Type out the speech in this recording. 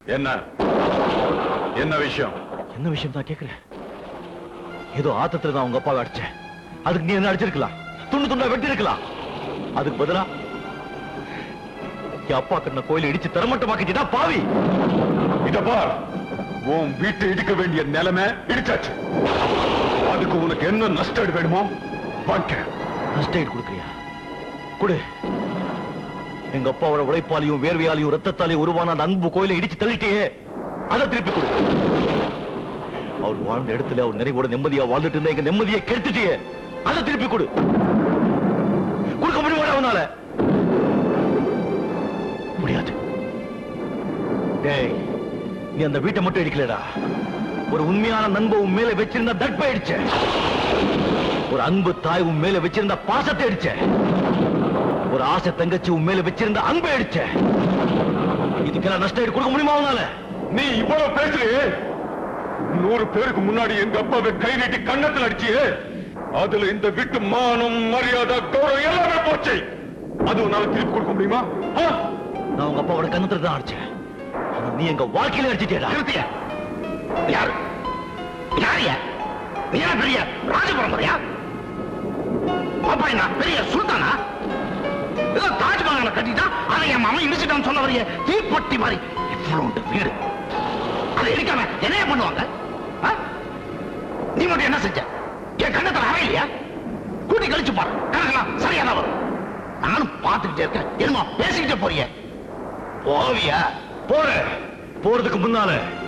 என்ன என்ன விஷயம் என்ன விஷயம் தான் கேக்குறேன் ஏதோ ஆத்தத்துல தான் உங்க அப்பாவை அடிச்சேன் அதுக்கு நீ என்ன அடிச்சிருக்கலாம் துண்டு துண்டா வெட்டி இருக்கலாம் அதுக்கு பதிலா என் அப்பா கண்ண கோயில இடிச்சு தரமட்டமாக்கிட்டா பாவி இத பார் உன் வீட்டை இடிக்க வேண்டிய நிலைமை இடிச்சாச்சு அதுக்கு உனக்கு என்ன நஷ்டம் வேணுமோ வாங்க ஃபர்ஸ்ட் கொடுக்குறியா கொடு எங்க அப்பாவோட உழைப்பாலையும் வேர்வையாலையும் ரத்தத்தாலையும் உருவான அந்த அன்பு கோயிலை இடிச்சு தள்ளிட்டியே அதை திருப்பி கொடு அவர் வாழ்ந்த இடத்துல அவர் நிறைவோட நிம்மதியா வாழ்ந்துட்டு இருந்த எங்க நிம்மதியை கெடுத்துட்டியே அதை திருப்பி கொடு கொடுக்க முடியுமா அவனால முடியாது டேய் நீ அந்த வீட்டை மட்டும் இடிக்கலடா ஒரு உண்மையான நண்ப உன் மேல வச்சிருந்த தட்பை அடிச்ச ஒரு அன்பு தாய் உன் மேல வச்சிருந்த பாசத்தை அடிச்ச ஒரு ஆசை தங்கச்சி உன் மேல வச்சிருந்த அன்பை அடிச்ச இதுக்கெல்லாம் நஷ்டம் ஈடு கொடுக்க முடியுமா அவனால நீ இவ்வளவு பேசுறியே நூறு பேருக்கு முன்னாடி எங்க அப்பாவை கை நீட்டி கண்ணத்துல அடிச்சியே அதுல இந்த வீட்டு மானம் மரியாதை கௌரவம் எல்லாமே போச்சு அது உன்னால திருப்பி கொடுக்க முடியுமா ஆ? நான் உங்க அப்பாவோட கண்ணத்துல தான் அடிச்சேன் ஆனா நீ எங்க வாழ்க்கையில அடிச்சிட்டியடா நிறுத்திய யாரு யாரியா நீ என்ன பெரிய ராஜபரம்பரையா அப்பா என்ன பெரிய சுல்தானா ஏதோ தாஜ்மஹாலை கட்டிட்டா அதை என் மாமன் இடிச்சிட்டான்னு சொல்ல வரைய தீப்பொட்டி மாதிரி இவ்வளவு வீடு அதை இடிக்காம என்னைய பண்ணுவாங்க ஆ? நீ மட்டும் என்ன செஞ்ச என் கண்ணத்துல அறை இல்லையா கூட்டி கழிச்சு பாரு கணக்கெல்லாம் சரியா தான் வரும் நானும் பார்த்துக்கிட்டே இருக்கேன் என்னமோ பேசிக்கிட்டே போறியே போவியா போற போறதுக்கு முன்னால